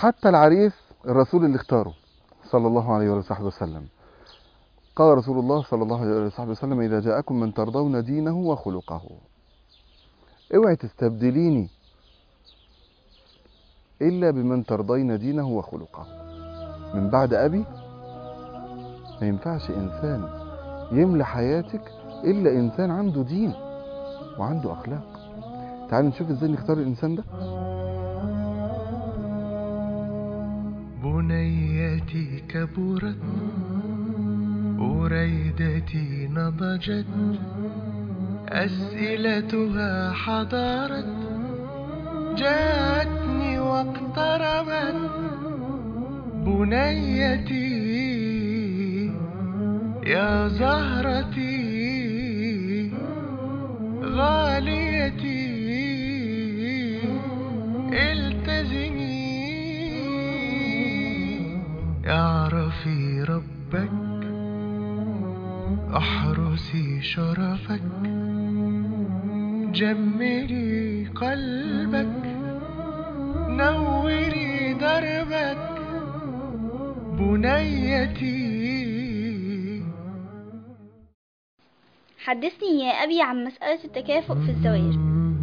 حتى العريس الرسول اللي اختاره صلى الله عليه وصحبه وسلم قال رسول الله صلى الله عليه وصحبه وسلم إذا جاءكم من ترضون دينه وخلقه اوعي تستبدليني إلا بمن ترضين دينه وخلقه من بعد أبي ما ينفعش إنسان يملى حياتك إلا إنسان عنده دين وعنده أخلاق تعالوا نشوف إزاي نختار الإنسان ده بنيتي كبرت أريدتي نضجت أسئلتها حضارت جاءتني واقتربت بنيتي يا زهرتي غاليتي التزمي اعرفي ربك احرسي شرفك جملي قلبك نوري دربك بنيتي حدثني يا أبي عن مسألة التكافؤ في الزواج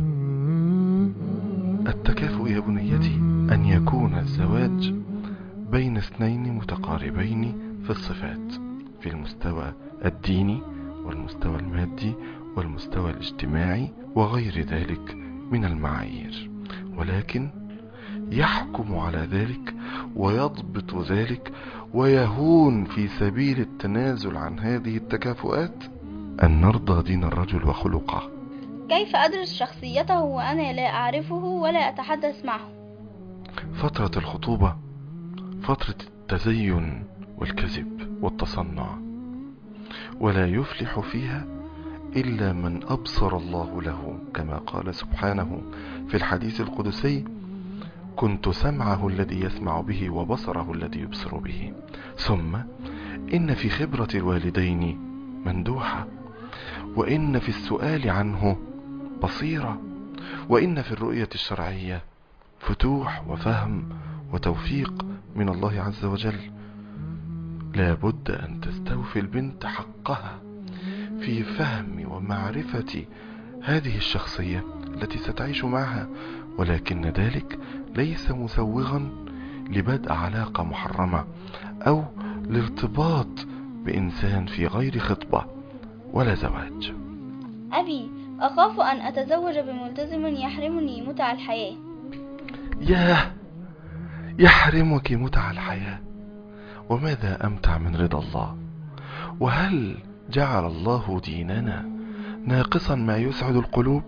التكافؤ يا بنيتي أن يكون الزواج بين اثنين متقاربين في الصفات في المستوى الديني والمستوى المادي والمستوى الاجتماعي وغير ذلك من المعايير ولكن يحكم على ذلك ويضبط ذلك ويهون في سبيل التنازل عن هذه التكافؤات أن نرضى دين الرجل وخلقه كيف أدرس شخصيته وأنا لا أعرفه ولا أتحدث معه فترة الخطوبة فترة التزين والكذب والتصنع ولا يفلح فيها إلا من أبصر الله له كما قال سبحانه في الحديث القدسي كنت سمعه الذي يسمع به وبصره الذي يبصر به ثم إن في خبرة الوالدين مندوحة وإن في السؤال عنه بصيرة وإن في الرؤية الشرعية فتوح وفهم وتوفيق من الله عز وجل لا بد أن تستوفي البنت حقها في فهم ومعرفة هذه الشخصية التي ستعيش معها ولكن ذلك ليس مسوغا لبدء علاقة محرمة أو لارتباط بإنسان في غير خطبة ولا زواج أبي أخاف أن أتزوج بملتزم يحرمني متع الحياة ياه يحرمك متع الحياة وماذا أمتع من رضا الله وهل جعل الله ديننا ناقصا ما يسعد القلوب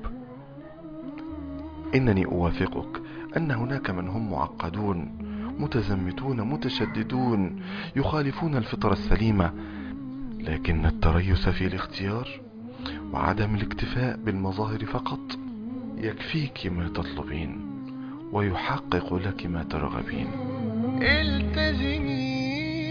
إنني أوافقك أن هناك من هم معقدون متزمتون متشددون يخالفون الفطرة السليمة لكن التريث في الاختيار وعدم الاكتفاء بالمظاهر فقط يكفيك ما تطلبين ويحقق لك ما ترغبين التزمي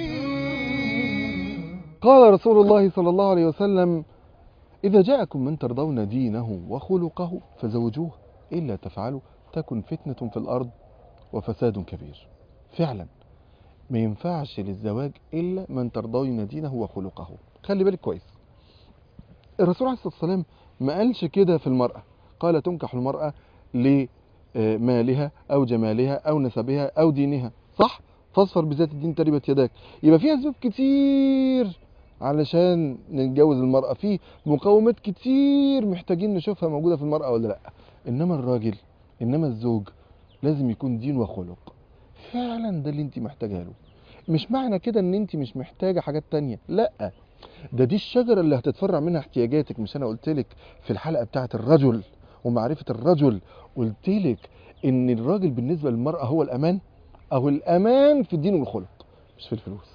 قال رسول الله صلى الله عليه وسلم إذا جاءكم من ترضون دينه وخلقه فزوجوه إلا تفعلوا تكن فتنة في الأرض وفساد كبير فعلا ما ينفعش للزواج إلا من ترضون دينه وخلقه خلي بالك كويس الرسول عليه الصلاة والسلام ما قالش كده في المرأة قال تنكح المرأة لمالها أو جمالها أو نسبها أو دينها صح فاصفر بذات الدين تربت يداك يبقى في أسباب كتير علشان نتجوز المرأة في مقومات كتير محتاجين نشوفها موجودة في المرأة ولا لأ إنما الراجل إنما الزوج لازم يكون دين وخلق فعلا ده اللي انت محتاجها له مش معنى كده ان انت مش محتاجة حاجات تانية لا ده دي الشجرة اللي هتتفرع منها احتياجاتك مش انا قلتلك في الحلقة بتاعة الرجل ومعرفة الرجل قلتلك ان الراجل بالنسبة للمرأة هو الامان او الامان في الدين والخلق مش في الفلوس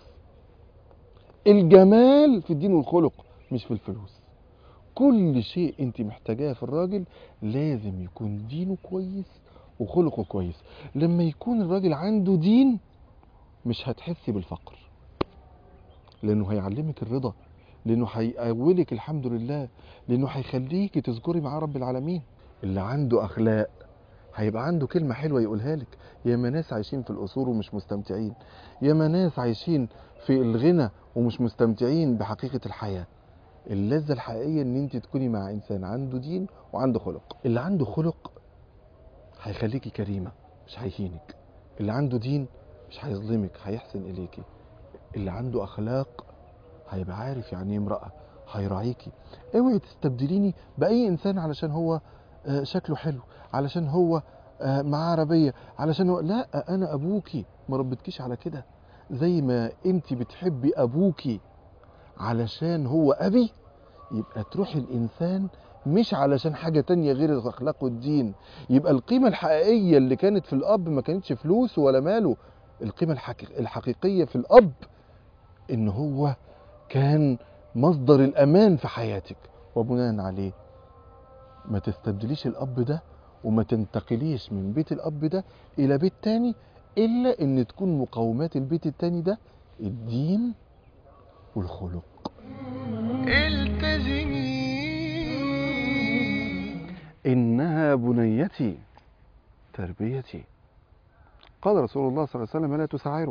الجمال في الدين والخلق مش في الفلوس كل شيء انت محتاجاه في الراجل لازم يكون دينه كويس وخلقه كويس لما يكون الراجل عنده دين مش هتحسي بالفقر لانه هيعلمك الرضا لانه هيقولك الحمد لله لانه هيخليكي تذكري مع رب العالمين اللي عنده اخلاق هيبقى عنده كلمة حلوة يقولها لك ياما ناس عايشين في القصور ومش مستمتعين ياما ناس عايشين في الغنى ومش مستمتعين بحقيقة الحياة اللذة الحقيقية ان انت تكوني مع انسان عنده دين وعنده خلق اللي عنده خلق هيخليكي كريمة مش هيهينك اللي عنده دين مش هيظلمك هيحسن اليكي اللي عنده اخلاق هيبقى عارف يعني ايه امرأة هيراعيكي اوعي تستبدليني باي انسان علشان هو آه، شكله حلو علشان هو آه، معاه عربية علشان هو لا انا ابوكي ما ربيتكيش على كده زي ما انت بتحبي ابوكي علشان هو ابي يبقى تروحي الانسان مش علشان حاجة تانية غير الاخلاق والدين يبقى القيمة الحقيقية اللي كانت في الاب ما كانتش فلوس ولا ماله القيمة الحقيق- الحقيقية في الاب ان هو كان مصدر الامان في حياتك وبناء عليه ما تستبدليش الاب ده وما تنتقليش من بيت الاب ده الى بيت تاني الا ان تكون مقومات البيت التاني ده الدين والخلق التزمي انها بنيتي تربيتي قال رسول الله صلى الله عليه وسلم لا تسعروا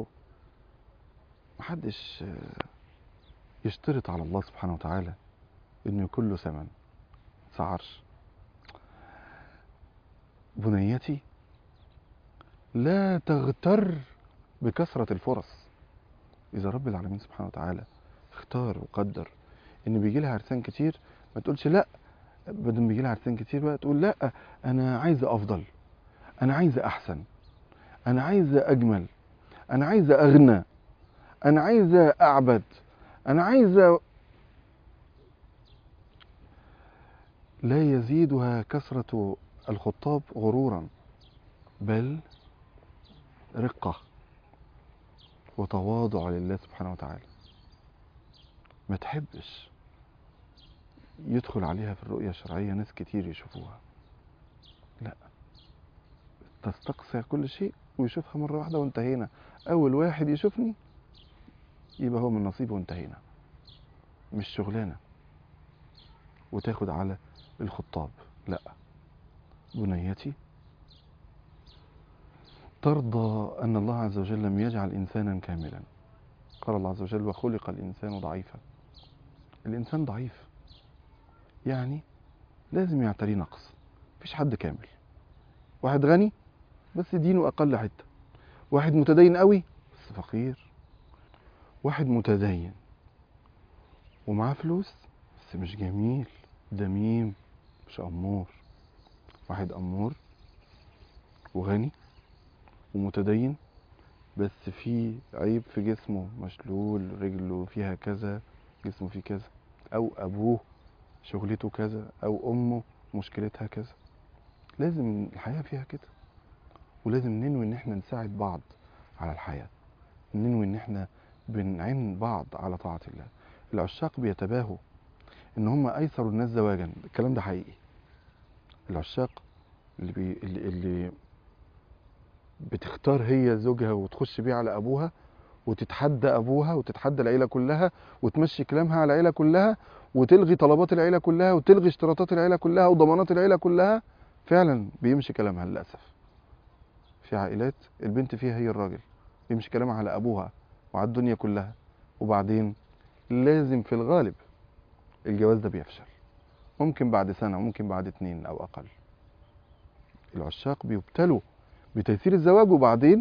محدش آه، يشترط على الله سبحانه وتعالى انه يكون له ثمن سعرش بنيتي لا تغتر بكثرة الفرص إذا رب العالمين سبحانه وتعالى اختار وقدر إن بيجي لها عرسان كتير ما تقولش لا بدل ما بيجي لها عرسان كتير بقى تقول لا أنا عايزة أفضل أنا عايزة أحسن أنا عايزة أجمل أنا عايزة أغنى أنا عايزة أعبد أنا عايزة لا يزيدها كثرة الخطاب غرورا بل رقة وتواضع لله سبحانه وتعالى ما تحبش يدخل عليها في الرؤية الشرعية ناس كتير يشوفوها لا تستقصي كل شيء ويشوفها مرة واحدة وانتهينا أول واحد يشوفني يبقى هو من نصيبه وانتهينا مش شغلانة وتاخد على الخطاب لا بنيتي ترضى أن الله عز وجل لم يجعل إنسانا كاملا قال الله عز وجل وخلق الإنسان ضعيفا الإنسان ضعيف يعني لازم يعتريه نقص مفيش حد كامل واحد غني بس دينه أقل حتة واحد متدين قوي بس فقير واحد متدين ومعاه فلوس بس مش جميل دميم مش أمور واحد أمور وغني ومتدين بس في عيب في جسمه مشلول رجله فيها كذا جسمه فيه كذا أو أبوه شغلته كذا أو أمه مشكلتها كذا لازم الحياة فيها كده ولازم ننوي إن احنا نساعد بعض على الحياة ننوي إن احنا بنعين بعض على طاعة الله العشاق بيتباهوا إن هم أيسر الناس زواجا الكلام ده حقيقي العشاق اللي, بي اللي, اللي بتختار هي زوجها وتخش بيه على أبوها وتتحدى أبوها وتتحدى العيلة كلها وتمشي كلامها على العيلة كلها وتلغي طلبات العيلة كلها وتلغي اشتراطات العيلة كلها وضمانات العيلة كلها فعلا بيمشي كلامها للأسف في عائلات البنت فيها هي الراجل يمشي كلامها على أبوها وعلى الدنيا كلها وبعدين لازم في الغالب الجواز ده بيفشل ممكن بعد سنة وممكن بعد اتنين أو أقل العشاق بيبتلوا بتيسير الزواج وبعدين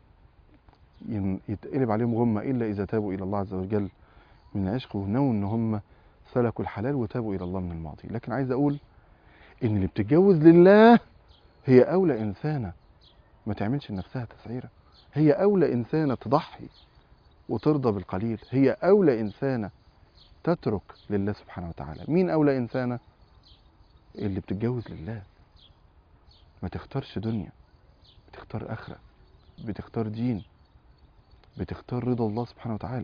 ين- يتقلب عليهم غمة إلا إذا تابوا إلى الله عز وجل من العشق ونووا إن هم سلكوا الحلال وتابوا إلى الله من الماضي لكن عايز أقول إن اللي بتتجوز لله هي أولى إنسانة ما تعملش لنفسها تسعيرة هي أولى إنسانة تضحي وترضى بالقليل هي أولى إنسانة تترك لله سبحانه وتعالى مين أولى إنسانة اللي بتتجوز لله ما تختارش دنيا بتختار آخرة بتختار دين بتختار رضا الله سبحانه وتعالى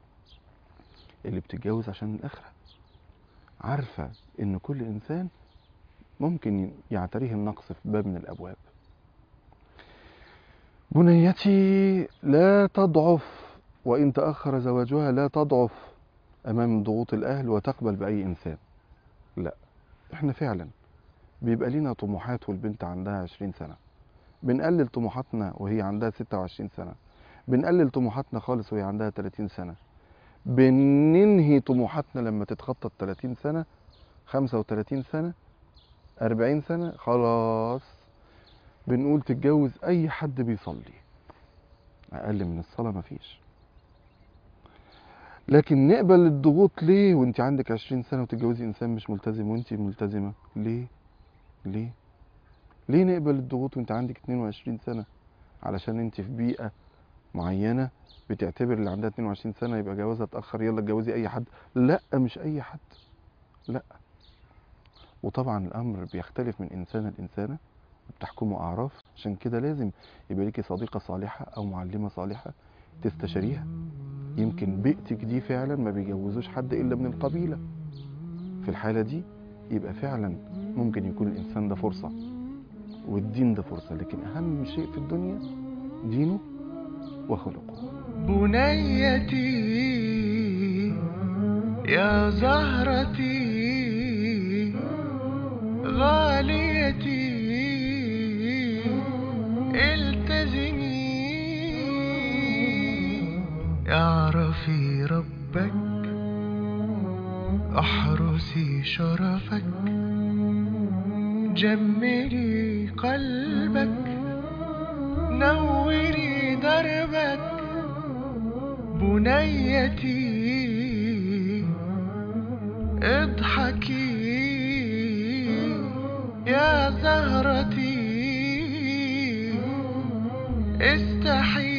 اللي بتتجوز عشان الآخرة عارفة إن كل إنسان ممكن يعتريه النقص في باب من الأبواب بنيتي لا تضعف وإن تأخر زواجها لا تضعف أمام ضغوط الأهل وتقبل بأي إنسان لا إحنا فعلا بيبقى لينا طموحات والبنت عندها 20 سنة بنقلل طموحاتنا وهي عندها 26 سنة بنقلل طموحاتنا خالص وهي عندها 30 سنة بننهي طموحاتنا لما تتخطى ال 30 سنة 35 سنة 40 سنة خلاص بنقول تتجوز أي حد بيصلي أقل من الصلاة مفيش لكن نقبل الضغوط ليه وانت عندك 20 سنة وتتجوزي إنسان مش ملتزم وانت ملتزمة ليه ليه ليه نقبل الضغوط وانت عندك 22 سنة علشان انت في بيئة معينة بتعتبر اللي عندها 22 سنة يبقى جوازها اتأخر يلا اتجوزي أي حد لا مش أي حد لا وطبعا الأمر بيختلف من إنسان لإنسانة بتحكمه أعراف عشان كده لازم يبقى ليكي صديقة صالحة أو معلمة صالحة تستشاريها يمكن بيئتك دي فعلا ما بيجوزوش حد إلا من القبيلة في الحالة دي يبقى فعلا ممكن يكون الإنسان ده فرصة والدين ده فرصة لكن أهم شيء في الدنيا دينه وخلقه بنيتي يا زهرتي غاليتي التزمي اعرفي ربك احرسي شرفك جملي قلبك نوري دربك بنيتي اضحكي يا زهرتي استحي